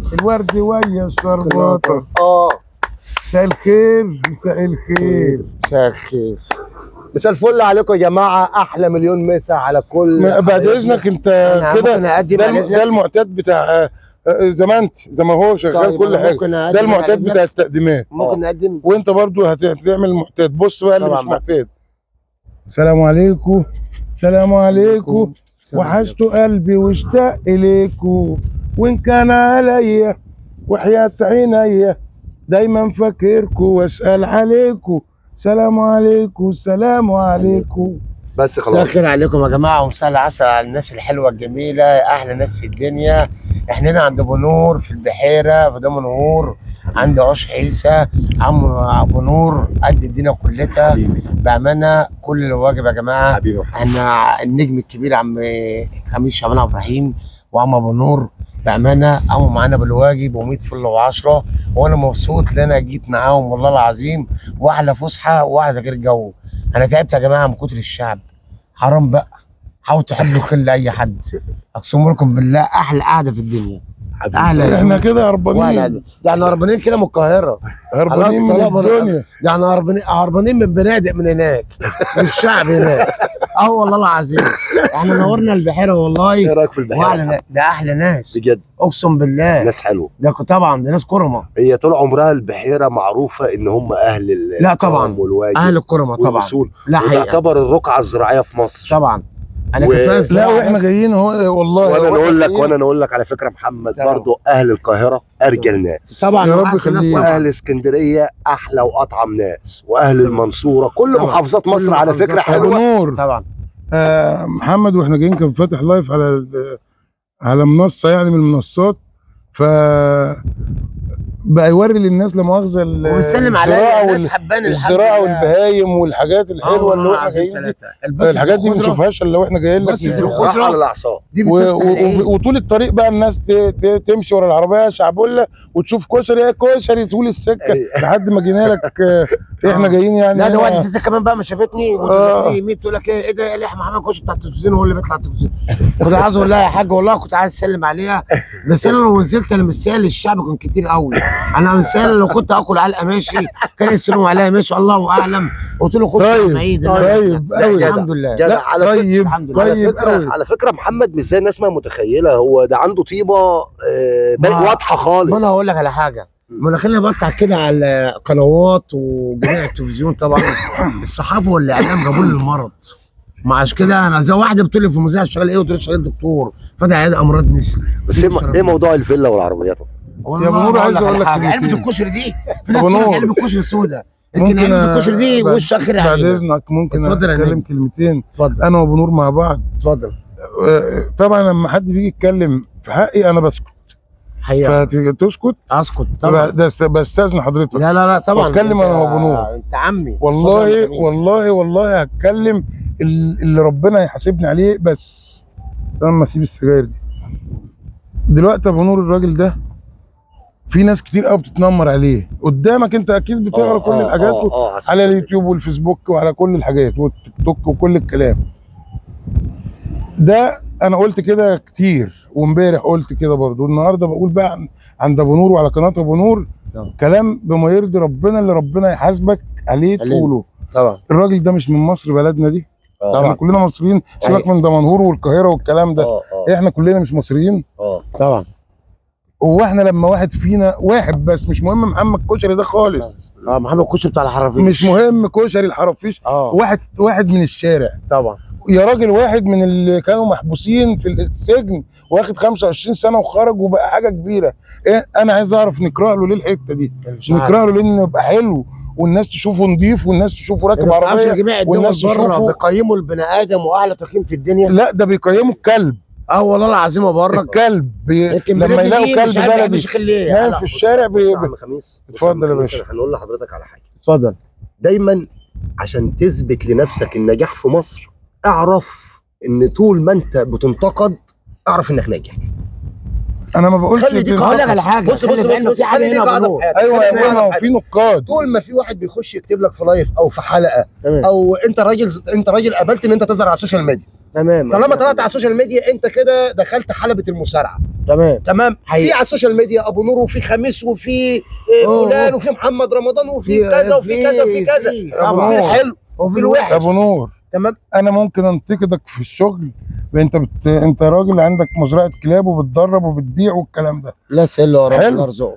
الورد ويا الشرباطه اه مساء الخير مساء الخير مساء الخير مساء الفل عليكم يا جماعه احلى مليون مسا على كل ما- بعد اذنك انت أنا كده ممكن أقدم ده, بعد الم- إذنك؟ ده المعتاد بتاع آه، آه، زي ما انت زي ما هو شغال طيب، كل أنا حاجه ممكن أقدم ده بعد المعتاد إذنك؟ بتاع التقديمات ممكن نقدم وانت برضو هت- هتعمل المعتاد بص بقى اللي طبعا مش بقى. معتاد السلام عليكم السلام عليكم وحشت قلبي واشتاق اليكوا وان كان عليا وحياة عينيا دايما فاكركوا واسال عليكوا سلام عليكم سلام عليكم بس مساء خلاص الخير عليكم يا جماعه ومساء العسل على الناس الحلوه الجميله احلى ناس في الدنيا احنا هنا عند ابو نور في البحيره في دم نور عند عش عيسى عم ابو نور قد الدنيا كلها حبيبي بامانه كل الواجب يا جماعه حبيبي احنا النجم الكبير عم خميس شعبان عبد الرحيم وعم ابو نور بامانه قاموا معانا بالواجب و100 فل و10 وانا مبسوط ان انا جيت معاهم والله العظيم واحلى فسحه واحلى غير جو انا تعبت يا جماعه من كتر الشعب حرام بقى حاولوا تحبوا الخير لاي حد اقسم لكم بالله احلى قعده في الدنيا حبيبي احلى احنا كده ولا هربانين ده احنا هربانين كده من القاهره هربانين من طلب- الدنيا ده احنا هربانين هربانين من بنادق من هناك من الشعب هناك اه والله العظيم احنا نورنا البحيره ايه والله رايك في البحيره واحلى ده احلى ناس بجد اقسم بالله ناس حلوه ده ك- طبعا ده ناس كرمه هي طول عمرها البحيره معروفه ان هم اهل ال- لا طبعا. الكرم والواجب اهل الكرمه طبعا والوصول لا حقيقه وتعتبر الرقعه الزراعيه في مصر طبعا انا و- كفايه لا الزراعة واحنا بس. جايين هو والله وانا هو نقول لك جايين. وانا نقول لك على فكره محمد طبعا. برضو اهل القاهره ارجل ناس طبعا يا رب وأحسن ناس يخليك. طبعا. واهل اسكندريه احلى واطعم ناس واهل المنصوره كل طبعا. محافظات كل مصر على محافظات فكره ابو حلوه نور طبعا آه محمد واحنا جايين كان فاتح لايف على ال- على منصه يعني من المنصات ف بقى يوري للناس لا مؤاخذه ال- وبنسلم الزراعه عليا وال- الناس حباني الزراعه والبهايم والحاجات الحلوه اللي احنا جايين دي الحاجات دي ما بنشوفهاش الا واحنا جايين لك بس نزور. الخضرة راحه على الاعصاب دي و- بتفتح و- العين. و- وطول الطريق بقى الناس ت- ت- تمشي ورا العربيه شعبولة وتشوف كشري يا كشري طول السكه أي. لحد ما جينا لك آه، احنا جايين يعني لا ده هنا- واحده ست كمان بقى ما شافتني آه. يمين تقول لك ايه ايه ده يا احمد محمد خش بتاع التلفزيون هو اللي بيطلع على التلفزيون كنت عايز اقول لها يا حاجه والله كنت عايز اسلم عليها بس انا لو نزلت انا مستاهل الشعب كان كتير قوي انا مستاهل لو كنت اكل علقه ماشي كان يسلموا عليا ماشي الله اعلم قلت له خش طيب، يا عيد طيب، أوي. الحمد لله جدع لا على فكره طيب الحمد لله. على طيب فكره قوي على فكره محمد مش زي الناس ما متخيله هو ده عنده طيبه آه، باين ما- واضحه خالص ما انا هقول لك على حاجه ما انا خليني بقطع كده على قنوات وجميع التلفزيون طبعا الصحافه والاعلام جابوا لي المرض ما عشان كده انا زي واحده بتقول لي في المذيع شغال ايه قلت لها شغال دكتور فاتح عياده امراض نسل بس ايه ايه موضوع الفيلا والعربيات والله يا أبو نور ما عايز أقول لك على حاجة. كلمتين. علبه الكشري دي في ناس أبو تقول لك نور. علبه الكشري السوداء لكن ممكن علبه الكشري دي بعد- وش اخر بعد علبه اذنك ممكن اتفضل يا اتكلم نجم. كلمتين اتفضل انا وابو نور مع بعض اتفضل آه، طبعا لما حد بيجي يتكلم في حقي انا بسكت حقيقه فتسكت اسكت طبعا بس بستاذن حضرتك لا لا لا طبعا واتكلم أنا وأبو نور. انت- انت عمي اتفضل والله يا خميس. والله والله هتكلم ال- اللي ربنا يحاسبني عليه بس لما اسيب السجاير دي دلوقتي ابو نور الراجل ده في ناس كتير قوي بتتنمر عليه قدامك انت اكيد بتقرا كل الحاجات و- اه على اليوتيوب والفيسبوك وعلى كل الحاجات والتيك توك وكل الكلام ده انا قلت كده كتير وامبارح قلت كده برضو النهارده بقول بقى عن- عند ابو نور وعلى قناه ابو نور نعم. كلام بما يرضي ربنا اللي ربنا يحاسبك عليه عليه. تقوله طبعا الراجل ده مش من مصر بلدنا دي احنا طبعا كلنا مصريين سيبك من دمنهور والقاهره والكلام ده اه اه احنا كلنا مش مصريين اه طبعا هو احنا لما واحد فينا واحد بس مش مهم محمد كشري ده خالص اه محمد الكشري بتاع الحرافيش مش مهم كشري الحرافيش اه واحد واحد من الشارع طبعا يا راجل واحد من اللي كانوا محبوسين في السجن واخد 25 سنه وخرج وبقى حاجه كبيره إيه انا عايز اعرف نقرا له ليه الحته دي مش عارف. نقرا له ليه انه يبقى حلو والناس تشوفه نضيف والناس تشوفه راكب ما تعرفش عربيه جميع الدول والناس بره تشوفه- بيقيموا البني ادم واعلى تقييم في الدنيا لا ده بيقيموا الكلب اه والله العظيم بره الكلب بي... لكن لما بلادنا يلاقوا دي كلب مش عارف يعمل بلدي شيخ ليه نايم لا، في الشارع بي... بص يا بي... عم خميس بص اتفضل يا عم باشا. خميس، هنقول لحضرتك على حاجه اتفضل دايما عشان تثبت لنفسك النجاح في مصر اعرف ان طول ما انت بتنتقد اعرف انك ناجح انا ما بقولش خلي دي إن- هقول لك على حاجه بص بص خلي بص, بعلمك بص في حاجه خلي دي هنا قاعده أبو في نور. حياتك. ايوه خلي يا دي ابويا ما قاعدة هو في في نقاد طول ما في واحد بيخش يكتب لك في لايف او في حلقه تمام او انت راجل انت راجل قبلت ان انت تظهر على السوشيال ميديا تمام طالما طلعت على السوشيال ميديا انت كده دخلت حلبة المصارعة تمام تمام حقيقي. في على السوشيال ميديا ابو نور وفي خميس وفي آه، أوه، فلان أوه. وفي محمد رمضان وفي في- كذا وفي في- كذا وفي كذا في- وفي طبعا. الحلو وفي في الوحش ابو نور تمام انا ممكن انتقدك في الشغل انت بت... انت راجل عندك مزرعه كلاب وبتدرب وبتبيع والكلام ده لا سهل يا رب حلو. الله يرزقه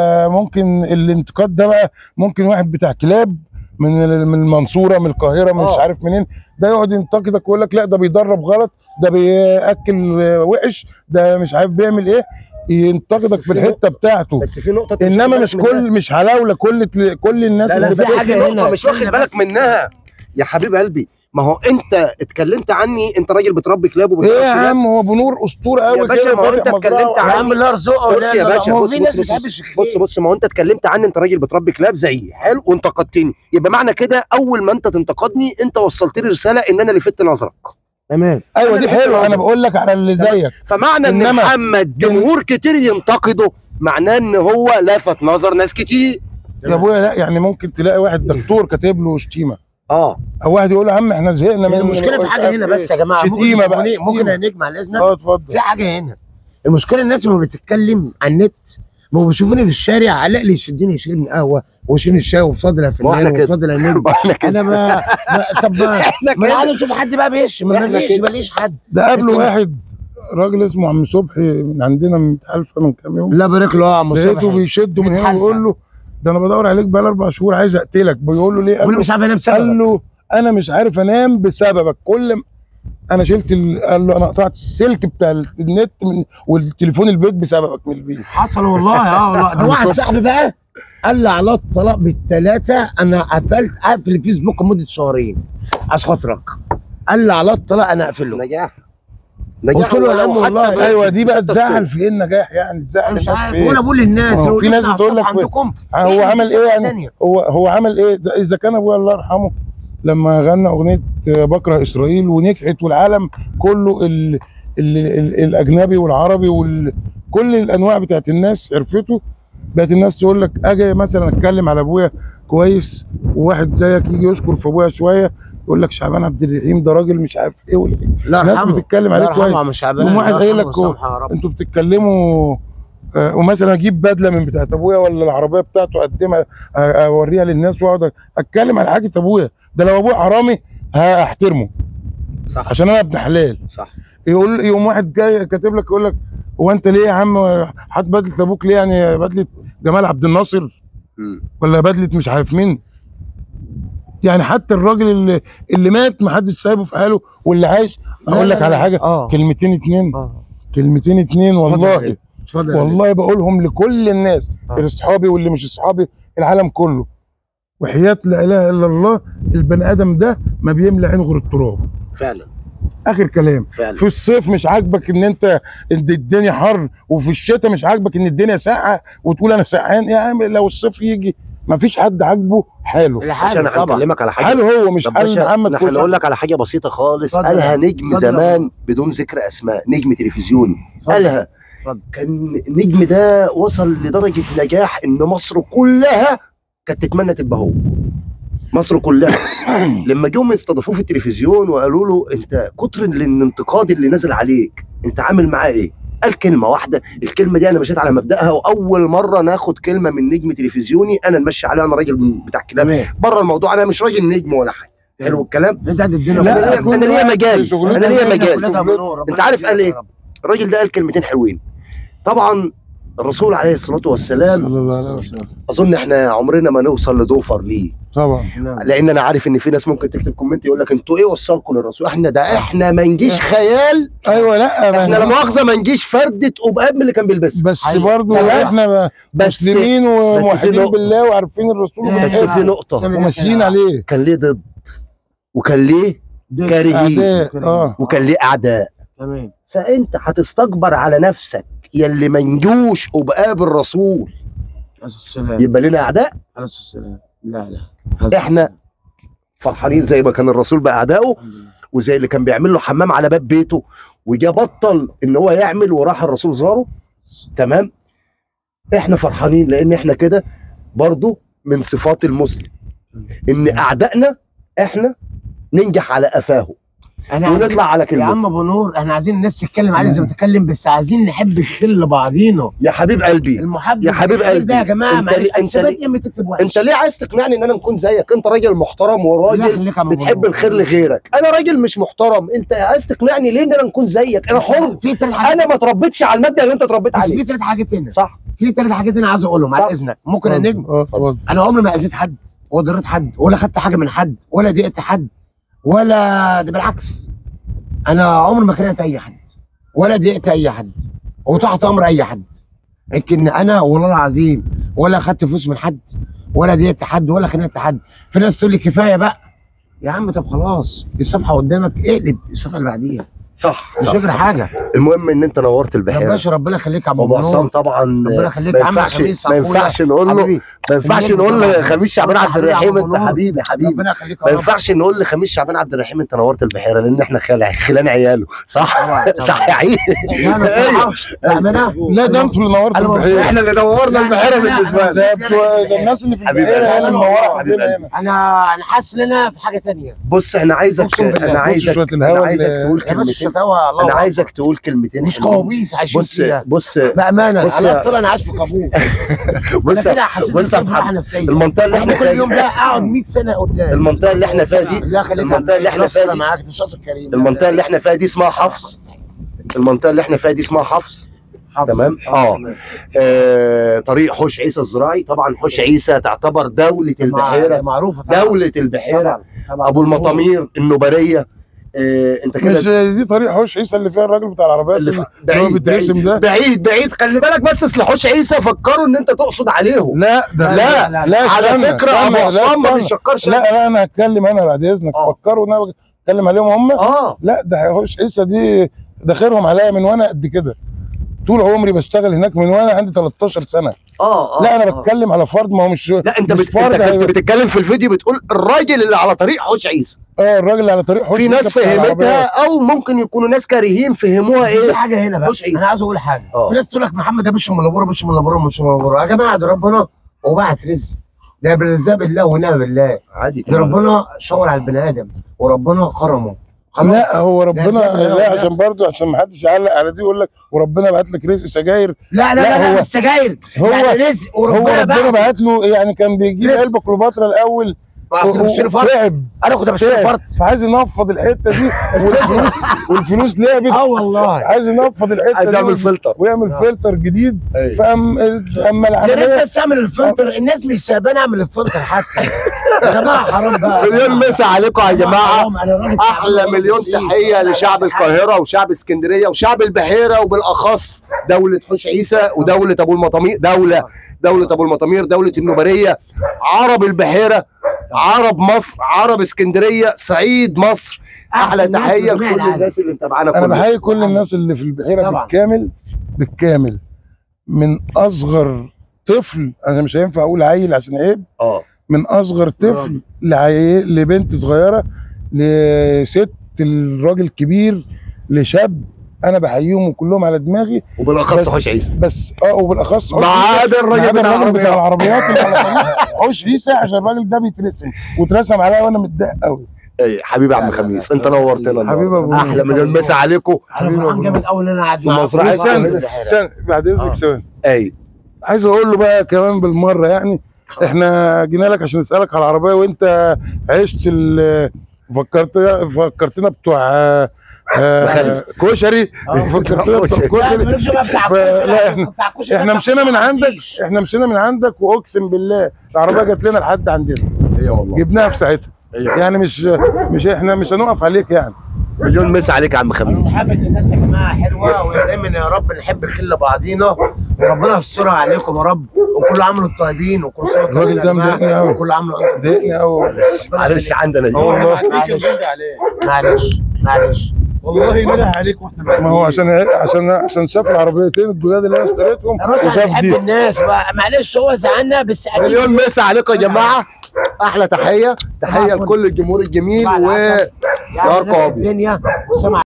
فممكن الانتقاد ده بقى ممكن واحد بتاع كلاب من ال- من المنصوره من القاهره من مش آه. عارف منين ده يقعد ينتقدك ويقول لك لا ده بيدرب غلط ده بياكل وحش ده مش عارف بيعمل ايه ينتقدك بس في في الحته بتاعته بس في نقطة أنت انما واخد مش بالك كل مش حلاوله كل كل الناس لا لا اللي في في حاجة حاجة هنا هنا، مش واخد استنى بالك بس. منها يا حبيب قلبي ما هو انت اتكلمت عني انت راجل بتربي كلاب ايه وبتدرب يا كلاب عم هو بنور اسطوره يا قوي باشا، كده ما هو فاتح أنت مزرعة اتكلمت يا عن- عم الله يرزقه بص لا، يا لا، باشا ما هو بص في بص ناس بص بتحبش بص بص ما هو انت اتكلمت عني انت راجل بتربي كلاب زيي حلو وانتقدتني يبقى معنى كده اول ما انت تنتقدني انت وصلت لي رساله ان انا لفت نظرك تمام ايوه أنا دي اللي حلوه كنت انا بقول لك على اللي زيك فمعنى ان إنما- محمد جمهور كتير ينتقده معناه ان هو لفت نظر ناس كتير يا ابويا لا يعني ممكن تلاقي واحد دكتور كاتب له شتيمه اه او واحد يقول له يا عم احنا زهقنا من المشكله في حاجه هنا بس يا جماعه ممكن شتيمة بقى، ممكن- ممكن شتيمة. هنجمع الاذن اه اتفضل في حاجه هنا المشكله الناس لما بتتكلم على النت ما بيشوفوني في الشارع علق لي يشدني يشيل قهوه ويشيل الشاي وبفضل يا ما احنا فنان كده. وبفضل يا نجم احنا كده انا ما, ما طب ما احنا ما انا عايز كده اشوف حد بقى بيشتم ما إحنا فيش كده. ماليش حد ده قابله لكن- واحد راجل اسمه عم صبحي من عندنا من الفا من كام يوم لا بارك له يا عم لقيته صبحي بيشده من هنا بيتحالفة. ويقول له ده انا بدور عليك بقالي اربع شهور عايز اقتلك بيقول له ليه؟ قال بيقول له, مش عارف انام قال بسببك له انا مش عارف انام بسببك كل م... انا شلت ال... قال له انا قطعت السلك بتاع النت من والتليفون البيت بسببك من البيت حصل والله اه والله ده عم واحد صبحي. صاحبي بقى قال لي على الطلاق بالثلاثه انا قفلت قافل الفيسبوك لمده شهرين عشان خاطرك قال لي على الطلاق انا اقفله نجاح قلت له يا عم والله ايوه دي بقى حتى تزعل الصوت. في ايه النجاح يعني تزعل انا مش الناس عارف في إيه؟ وانا بقول للناس آه، لو في ناس جبنا بتقول الصفحة لك عندكم هو في عمل صفحة ايه يعني تانية. هو هو عمل ايه ده اذا كان ابويا الله يرحمه لما غنى اغنيه بكره اسرائيل ونجحت والعالم كله ال ال ال الاجنبي والعربي وكل الانواع بتاعت الناس عرفته بقت الناس تقول لك اجي مثلا اتكلم على ابويا كويس وواحد زيك يجي يشكر في ابويا شويه يقول لك شعبان عبد الرحيم ده راجل مش عارف ايه ولا إيه. لا ناس يرحمه بتتكلم لا عليه يرحمه كويس عم شعبان يقوم واحد الله قايل يرحمه لك ويسامحه يا رب. انتوا بتتكلموا آه، ومثلا اجيب بدله من بتاعت ابويا ولا العربيه بتاعته اقدمها آه، اوريها للناس واقعد اتكلم على حاجه ابويا ده لو ابويا حرامي هحترمه صح عشان انا ابن حلال صح يقول يقوم واحد جاي كاتب لك يقول لك هو انت ليه يا عم حاطط بدله ابوك ليه يعني بدله جمال عبد الناصر مم. ولا بدله مش عارف مين يعني حتى الراجل اللي اللي مات ما حدش سايبه في حاله واللي عايش لا، اقول لا، لك على لا. حاجه اه كلمتين اتنين اه كلمتين اتنين اتفضل يا والله بيه. اتفضل يا بيه. والله بقولهم لكل الناس آه. اصحابي واللي مش اصحابي العالم كله وحياة لا اله الا الله البني ادم ده ما بيملى عينه غير التراب فعلا اخر كلام فعلا في الصيف مش عاجبك ان انت ان الدنيا حر وفي الشتاء مش عاجبك ان الدنيا ساقعه وتقول انا سقعان يا عم لو الصيف يجي ما فيش حد عاجبه حاله عشان الحال طبعا هكلمك على حاجه حاله هو مش طب حال باشا محمد احنا كل هنقول لك على حاجه بسيطه خالص اتفضل. قالها نجم اتفضل. زمان بدون ذكر اسماء نجم تلفزيوني قالها اتفضل. كان النجم ده وصل لدرجه نجاح ان مصر كلها كانت تتمنى تبقى هو مصر كلها لما جم استضافوه في التلفزيون وقالوا له انت كتر الانتقاد اللي نازل عليك انت عامل معاه ايه قال كلمه واحده الكلمه دي انا مشيت على مبداها واول مره ناخد كلمه من نجم تلفزيوني انا نمشي عليها انا راجل بتاع كلام تمام بره الموضوع انا مش راجل نجم ولا حاجه حلو الكلام انت قاعد الدنيا لا، كلها- أنا ليا- كل أنا ليا واحد مجال. في شغلته. أنا ليا الدنيا مجال. كلها بنور. ربنا أنت عارف قال يهديك إيه؟ يا رب. الراجل ده قال كلمتين حلوين طبعا الرسول عليه الصلاه والسلام صلى الله عليه وسلم اظن احنا عمرنا ما نوصل لدوفر ليه طبعا نعم. لان انا عارف ان في ناس ممكن تكتب كومنت يقول لك انتوا ايه وصلكم للرسول احنا ده احنا ما نجيش خيال ايوه لا ما احنا لا مؤاخذه ما نجيش فرده قباب من اللي كان بيلبسها بس حقيقي. برضو تمام. احنا بس مسلمين بس في وموحدين نقطة. بالله وعارفين الرسول بس بس وبنحبه في نقطه سنة وماشيين عليه كان ليه ضد وكان ليه ده- كارهين اعداء اه وكان ليه اعداء تمام فانت هتستكبر على نفسك يلي ما نجوش قباب الرسول عليه السلام يبقى لنا اعداء عليه السلام لا لا إحنا فرحانين زي ما كان الرسول باعدائه الحمد لله. وزي اللي كان بيعمل له حمام على باب بيته وجا بطل ان هو يعمل وراح الرسول زاره تمام احنا فرحانين لان احنا كده برضو من صفات المسلم ان اعدائنا احنا ننجح على قفاه انا عايزين- ونطلع على يا كلمه عم ابو نور احنا عايزين الناس تتكلم عادي زي ما تتكلم بس عايزين نحب الخل بعضينا يا حبيب قلبي المحب يا حبيب الخير قلبي، ده يا جماعه انت معلش ليه- انت الثبات ليه- يا اما تكتب وحش انت ليه عايز تقنعني ان انا نكون زيك انت راجل محترم الله وراجل يخليك يا عم أبو بتحب نور. الخير لغيرك انا راجل مش محترم انت عايز تقنعني ليه ان انا نكون زيك انا حر في ثلاث حاجات انا ما تربيتش على المبدا اللي انت اتربيت بس عليه في ثلاث حاجات هنا صح في ثلاث حاجات هنا عايز اقولهم صح. بعد اذنك ممكن يا نجم اه اتفضل انا عمري ما اذيت حد ولا ضريت حد ولا خدت حاجه من حد ولا ضايقت حد ولا ده بالعكس انا عمري ما خنقت اي حد ولا ضايقت اي حد وتحت امر اي حد لكن انا والله العظيم ولا خدت فلوس من حد ولا ضايقت حد ولا خنقت حد في ناس تقول لي كفايه بقى يا عم طب خلاص الصفحه قدامك اقلب الصفحه اللي بعديها صح مش صح، فكره صح. حاجه المهم ان انت نورت يا البحيره باشا ربنا يخليك يا ابو ابو عصام نور طبعا ربنا ما يخليك يا عم ينفعش خميس ما أخويا. ينفعش نقول له حبيبي ما ينفعش النجم نقول طبعاً. لخميس شعبان عبد حبيبي يا الرحيم أبو انت نور. حبيبي حبيبي ربنا يخليك يا ما رب. ينفعش نقول لخميس شعبان عبد الرحيم انت نورت البحيره لان احنا خلان خلان عياله صح طبعاً، طبعاً. صح يا عيني لا انا صراحه بامانه لا ده انتوا اللي نورتوا أنا مبسوط. البحيره احنا اللي نورنا لا، البحيره لا، لا، بالنسبه أنا لنا ده بتوع- ده الناس اللي في حبيبي البحيره هي اللي قلبي. منوره حبيبي عندنا قلبي. هنا انا انا حاسس ان انا في حاجه تانية بص انا عايزك أقسم بالله. انا بص عايزك شوية انا الهوا عايزك اللي- تقول يا باشا كلمتين الشكاوى الله انا أكبر. عايزك تقول كلمتين مش حلوين. كوابيس عايشين بص فيها بص بامانه بص انا يا- طول انا عايش في كابوس بص انا كده حسيت بص يا إن في راحه محمد نفسيه المنطقه اللي انا احنا ممكن فيها اليوم دي ده اقعد 100 سنه قدام المنطقه اللي احنا فيها دي الله يخليك المنطقه اللي احنا فيها دي معاك ده الشخص الكريم المنطقه اللي احنا فيها دي اسمها حفص المنطقه اللي احنا فيها دي اسمها حفص حافظ. تمام؟ آه. آه طريق حوش عيسى الزراعي طبعا حوش عيسى تعتبر دوله البحيره معروفه طبعا دوله البحيره طبعا طبعا ابو المطامير النوبريه آه انت كده مش دي طريق حوش عيسى اللي فيها الراجل بتاع العربيات اللي اللي ف- اللي هو بعيد بيترسم بعيد, ده بعيد بعيد خلي بالك بس اصل حوش عيسى فكروا ان انت تقصد عليهم لا ده لا لا، لا على استنى، فكره استنى، ابو لا، عصام ما استنى. بيشكرش لا لا انا هتكلم انا بعد اذنك آه. فكروا ان انا بتكلم عليهم هم اه لا ده حوش عيسى دي ده خيرهم عليا من وانا قد كده طول عمري بشتغل هناك من وانا عندي 13 سنه اه اه لا انا آه. بتكلم على فرد ما هو مش لا انت مش بت... فرد انت كنت هيبقى- بتتكلم في الفيديو بتقول الراجل اللي على طريق حوش عيسى اه الراجل اللي على طريق حوش في عيسى ناس بتاع فهمتها العربيات. او ممكن يكونوا ناس كارهين فهموها في ايه حاجه هنا بقى خش عيسى. انا عايز اقول حاجه آه. في ناس تقول لك محمد ده مش من لبره مش من لبره مش من لبره يا جماعه ده ربنا وبعت رزق ده بالرزاق بالله ونعم بالله عادي ده ربنا شاور على البني ادم وربنا كرمه خلاص لا هو ربنا لا، لا، لا لا. عشان برضه عشان ما حدش يعلق على دي يقول لك وربنا بعت لك رزق سجاير لا لا لا، لا, لا هو- مش سجاير هو يعني رزق هو وربنا ربنا بعت بعت له يعني كان بيجيب رزق. علبه كليوباترا الاول كنت بشتري فرد تعب انا كنت بشتري تعب فرد فعايز ينفض الحته دي والفلوس والفلوس لعبت اه والله عايز ينفض الحته عايز دي اعمل فلتر ويعمل آه. فلتر جديد أيوة. فاما اما يا ريت العمليه بس اعمل الفلتر الناس مش سايباني اعمل الفلتر حتى يا جماعه حرام بقى مليون مسا عليكم يا جماعه حرام، أنا راجل احلى تعبان مليون بسيط. تحيه لا، لشعب لا، القاهره وشعب اسكندريه وشعب البحيره وبالاخص دوله حوش عيسى ودوله ابو المطامير دوله دوله ابو المطامير دوله النوبريه عرب البحيره عرب مصر عرب اسكندريه صعيد مصر احلى أحسن ناس تحيه في جميع لكل العالم. الناس اللي متابعانا انا كلهم. بحيي كل الناس اللي في البحيره طبعا. بالكامل بالكامل من اصغر طفل انا مش هينفع اقول عيل عشان عيب اه من اصغر طفل لعي... لبنت صغيره لست الراجل كبير لشاب انا بحييهم وكلهم على دماغي وبالاخص بس- حوش عيسى بس اه وبالاخص ما عدا الراجل ما عدا بتاع الراجل بتاع العربيات. العربيات اللي على طريق حوش عيسى عشان الراجل ده بيترسم واترسم عليا وانا متضايق قوي إيه، حبيبي يا عم لا، لا، خميس لا. انت نورتنا حبيبي النهاردة. أبو احلى مليون مسا عليكم انا فرحان جامد قوي ان انا قاعد في معاكم. مزرعة فرحان سنة. جامد البحيرة. سنة بعد آه. اذنك ثواني اي عايز اقول له بقى كمان بالمره يعني احنا جينا لك عشان نسالك على العربيه وانت عشت ال فكرت فكرتنا بتوع آه، آه، مخلف. كشري آه. فكرتنا بتوع لا كشري مالكش بقى بتاع ف- الكشري، لا، احنا- بتاع الكشري احنا ده مشينا من بتاع عندك الكيش. احنا مشينا من عندك واقسم بالله العربيه جت لنا لحد عندنا اي والله جبناها في ساعتها أيوة. يعني مش مش احنا مش هنقف عليك يعني مليون مسا عليك يا عم خميس محبة الناس يا جماعة حلوة ودايما يا رب نحب خل بعضينا وربنا يسترها عليكم يا رب وكل عام وانتم طيبين وكل سنة وانتم الراجل طيبين يا ده جماعة. مضايقني أوي. وكل عام وانتم ضايقني طيبين قوي معلش عندنا دي اه والله معلش معلش معلش والله نده عليك واحنا ما هو عشان عشان عشان شاف العربيتين الجداد اللي انا اشتريتهم يا باشا وشاف بنحب دي الناس بقى معلش هو زعلنا بس اكيد مليون مسا عليكم يا جماعه احلى تحيه تحيه طبعاً. لكل الجمهور الجميل طبعاً. و يعني نار ناس قابل. الدنيا وسمع